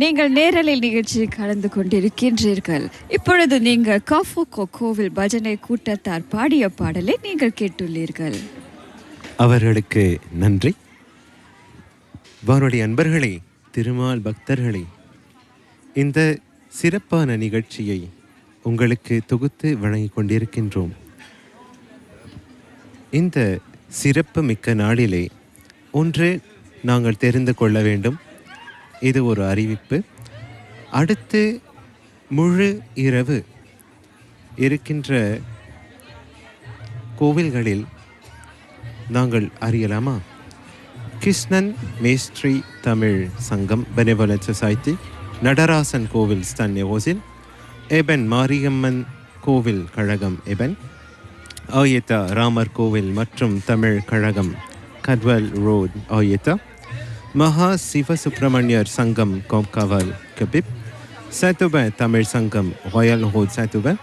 நீங்கள் நேரலில் நிகழ்ச்சியில் கலந்து கொண்டிருக்கின்றீர்கள் இப்பொழுது நீங்கள் காஃபோகோ கோவில் பஜனை கூட்டத்தார் பாடிய பாடலை நீங்கள் கேட்டுள்ளீர்கள் அவர்களுக்கு நன்றி வானொலி அன்பர்களே திருமால் பக்தர்களே இந்த சிறப்பான நிகழ்ச்சியை உங்களுக்கு தொகுத்து வழங்கிக் கொண்டிருக்கின்றோம் இந்த சிறப்பு மிக்க நாளிலே ஒன்று நாங்கள் தெரிந்து கொள்ள வேண்டும் இது ஒரு அறிவிப்பு அடுத்து முழு இரவு இருக்கின்ற கோவில்களில் நாங்கள் அறியலாமா கிருஷ்ணன் மேஸ்ட்ரி தமிழ் சங்கம் பெனிவலன் சொசைட்டி நடராசன் கோவில் ஸ்டன் ஹோசில் எபன் மாரியம்மன் கோவில் கழகம் எபன் ஆயத்தா ராமர் கோவில் மற்றும் தமிழ் கழகம் கட்வல் ரோட் ஆயத்தா மகா சிவ சுப்பிரமணியர் சங்கம் கோம்கவல் கபிப் சேத்துப தமிழ் சங்கம் ராயல் ஹோட் சேத்துப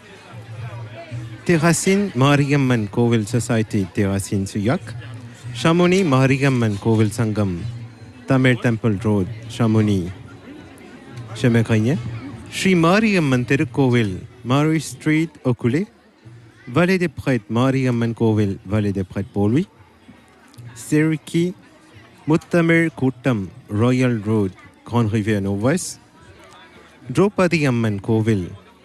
தெஹசின் மாரியம்மன் கோவில் சொசைட்டி தெஹசின் சுயாக் ஷமுனி மாரியம்மன் கோவில் சங்கம் தமிழ் டெம்பிள் ரோட் ஷமுனி ஷெமகைய ஸ்ரீ மாரியம்மன் திருக்கோவில் மாரி ஸ்ட்ரீட் ஒக்குலே வலே de Prêtre மாரியம்மன் கோவில் வலே de Prêtre போல்வி செருக்கி முத்தமிழ் கூட்டம் ராயல் ரோட் கான்ரிவியர் நோவஸ் Draupadi Amman Kovil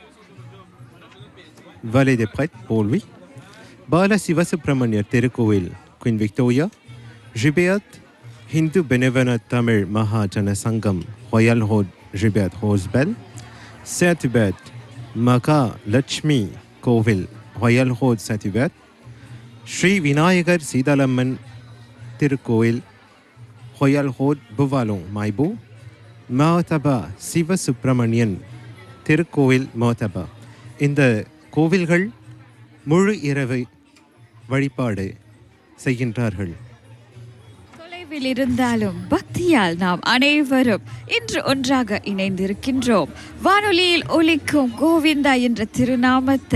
Vallée des Prêtres, pour lui. Bala Sivasubrahmanyar Tirukovil, Queen Victoria. Jibeat, Hindu Benevolent Tamil Mahajana Sangam, Royal Road, Jibeat Rosebell. Satibet, Maka Lakshmi Kovil, Royal Road Satibet. Sri Vinayagar Sidalamman Tirukovil, Royal Road Buvalong, Maibu. மாதபா Sivasubramanian திருக்கோவில் மாதபா இந்த கோவில்கள் முழு இரவு வழிபாடு செய்கின்றார்கள் தொலைவில் இருந்தாலும் பக்தியால் நாம் அனைவரும் இன்று ஒன்றாக இணைந்திருக்கின்றோம் வானொலியில் ஒலிக்கும் கோவிந்தா என்ற திருநாமத்தை